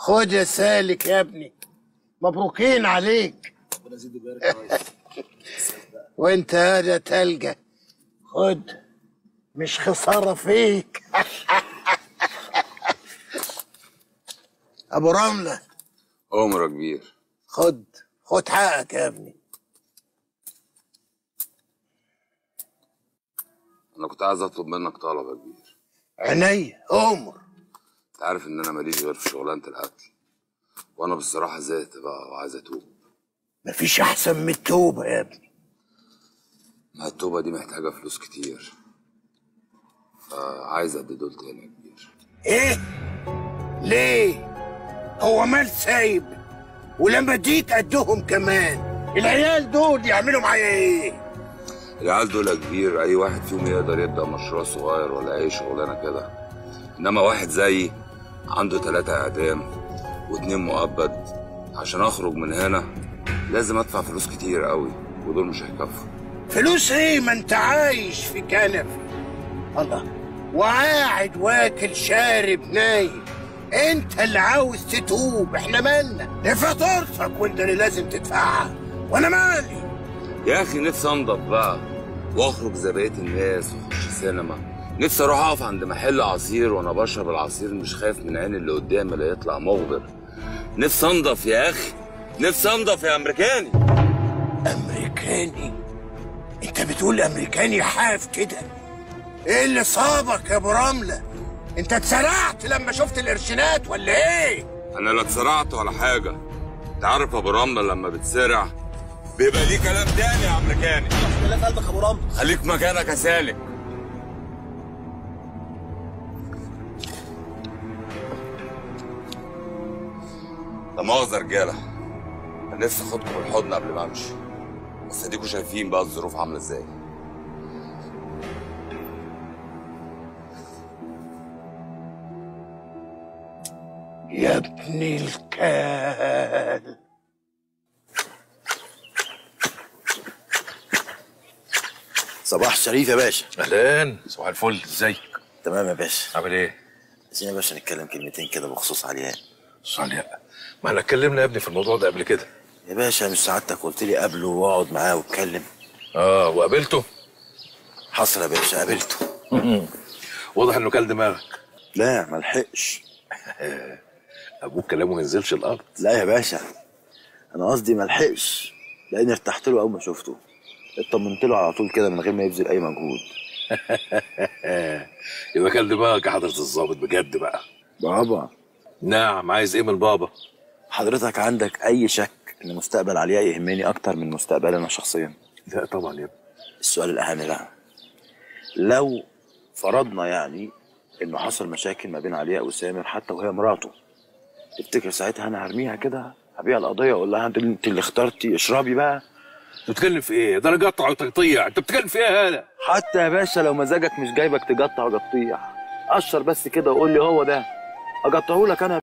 خد يا سالك يا ابني مبروكين عليك وانت هذا تلقى خد مش خسارة فيك ابو رملة عمر يا كبير خد خد حقك يا ابني انا كنت عايز اطلب منك طلب يا كبير عينيا امر انت عارف ان انا ماليش غير في شغلانه القتل وانا بصراحه زهقت بقى وعايز اتوب مفيش احسن من التوبة يا ابني ما التوبه دي محتاجه فلوس كتير فعايز ادي دول تاني يا كبير ايه ليه هو مال سايب ولما اديك قدهم كمان العيال دول يعملوا معايا ايه العيال دول يا كبير اي واحد فيهم يقدر يبدا مشروع صغير ولا اي شغلانه كده انما واحد زيي عنده ثلاثة اعدام واتنين مؤبد عشان اخرج من هنا لازم ادفع فلوس كتير قوي ودول مش هيكفوا فلوس ايه ما انت عايش في كنف الله وقاعد واكل شارب نايم انت اللي عاوز تتوب احنا مالنا دي فاتورتك وانت اللي لازم تدفعها وانا مالي يا اخي نفسي انضف بقى واخرج زي بقيه الناس واخش سينما نفسي اروح اقف عند محل عصير وانا بشرب العصير مش خايف من عين اللي قدامي لا يطلع مغبر نفسي انضف يا اخي نفسي انضف يا امريكاني امريكاني انت بتقول امريكاني حاف كده ايه اللي صابك يا ابو رمله انت اتسرعت لما شفت القرشينات ولا ايه انا لا اتسرعت ولا حاجه انت عارف ابو رمله لما بتسرع بيبقى ليه كلام تاني يا امريكاني خليك قلبك يا ابو رمل خليك مكانك يا سالك لا مؤاخذة يا رجالة أنا نفسي اخدكم الحضن قبل ما امشي بس اديكوا شايفين بقى الظروف عاملة ازاي يا ابن الكال صباح الشريف يا باشا اهلا صباح الفل ازيك تمام يا باشا عامل ايه عايزين يا باشا نتكلم كلمتين كده بخصوص علياء صالح ما احنا اتكلمنا يا ابني في الموضوع ده قبل كده يا باشا مش سعادتك قلت لي قابله واقعد معاه واتكلم اه وقابلته حصل يا باشا قابلته واضح انه كل دماغك لا ما لحقش ابوك كلامه ما ينزلش الارض لا يا باشا انا قصدي ما لحقش لاني ارتحت له اول ما شفته اطمنت له على طول كده من غير ما يبذل اي مجهود يبقى كل دماغك يا حضره الظابط بجد بقى بابا نعم عايز ايه من بابا حضرتك عندك اي شك ان مستقبل علياء يهمني اكتر من مستقبلي انا شخصيا لا طبعا يا ابني السؤال الاهم بقى لو فرضنا يعني انه حصل مشاكل ما بين علياء وسامر حتى وهي مراته تفتكر ساعتها انا هرميها كده هبيع القضيه واقول لها انت انت اللي اخترتي اشربي بقى انت بتتكلم في ايه ده انا قطع وتقطيع انت بتتكلم في ايه هذا حتى يا باشا لو مزاجك مش جايبك تقطع وقطيع قشر بس كده وقول لي هو ده اقطعه لك انا